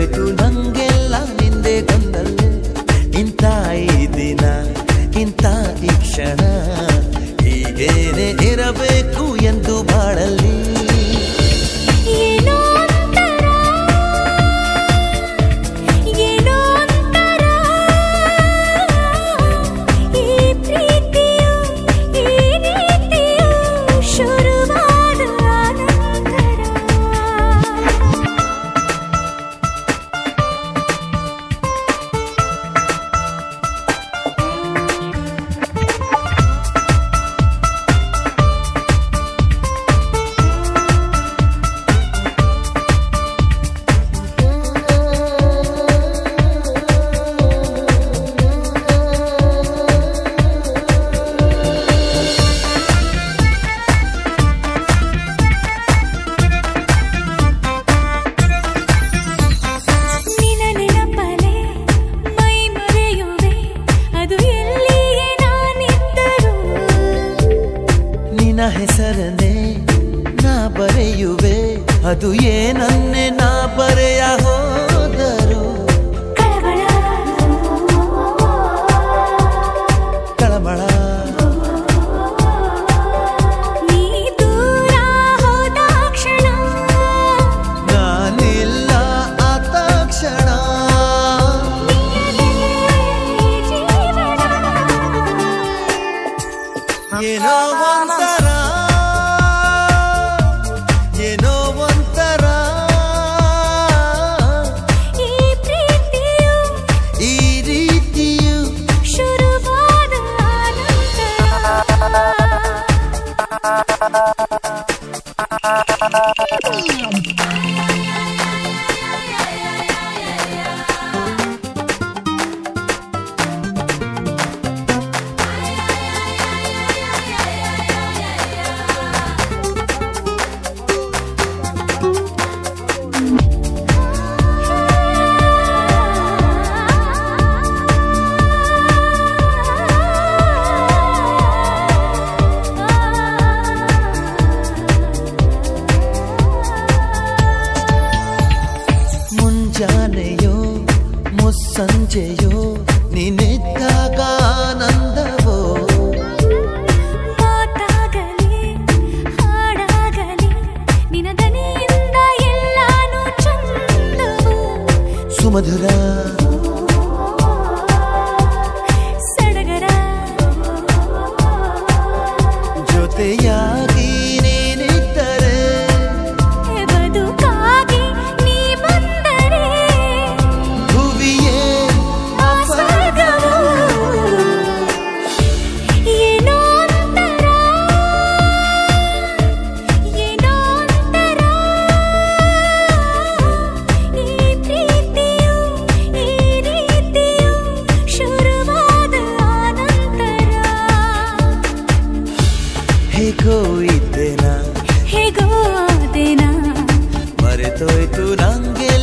ಮರೆತೋಯ್ತು ನಂಗೆಲ್ಲ ನಿಂದೆ ಗೊಂದಲ್ಲೇ ಇಂಥ ಈ ದಿನ ಇಂಥ ಈ ಕ್ಷಣ ಹೀಗೇನೆ ಇರಬೇಕು ಎಂದು ಬಾಳಲ್ಲಿ ಏನೋ ಒಂಥರ ಏನೋ ಒಂಥರ ಈ ಪ್ರೀತಿಯು ಈ ರೀತಿಯು ಶುರುವಾದ ನಂತರ ನಿನ ನೆನಪಲೆ ಮೈ ಮರೆಯುವೆ ಅದು ಎಲ್ಲಿಯೇ ನಾನಿದ್ದರೂ ನಿನ್ನ ಹೆಸರನ್ನೇ ನಾ ಬರೆಯುವೆ ಅದು ಏನನ್ನೇ ನಾ ಬರೆಯ ಹೋದರು ಕಳವಳ ಕಳಮಳ ನೀ ದೂರ ಹೋದ ಕ್ಷಣ ನಾನಿಲ್ಲ ಆ ತಕ್ಷಣ ನಿನ್ನದೇ ಜೀವನ ಏನೋ ಒಂಥರ ಏನೋ ಒಂಥರ ಈ ಪ್ರೀತಿಯು ಈ ರೀತಿಯು ಶುರುವಾದ ನಂತರ ಮುಂಜಾನೆಯೋ ಮುಸ್ಸಂಜೆಯೋ ನಿನ್ನಿದ್ದಾಗ ಆನಂದವೋ ಮಾತಾಗಲಿ ಹಾಡಾಗಲಿ ನಿನ ದನಿಯಿಂದ ಎಲ್ಲಾನು ಚಂದವು ಸುಮಧುರ ಸಡಗರ ಜೊತೆಯಾಗಿ ನೀನಿದ್ದರೆ ಬದುಕಾಗಿ ನೀ ಬಂದರೆ ಭುವಿಯೇ ಆ ಸ್ವರ್ಗವು ಏನೋ ಒಂಥರ ಏನೋ ಒಂಥರ ಈ ಪ್ರೀತಿಯು ಈ ರೀತಿಯು ಶುರುವಾದ ನಂತರ ಹೇಗೋ ಇದ್ದೇನಾ ಹೇಗೋ ದಿನ ಮರೆತೋಯ್ತು ನಂಗೆ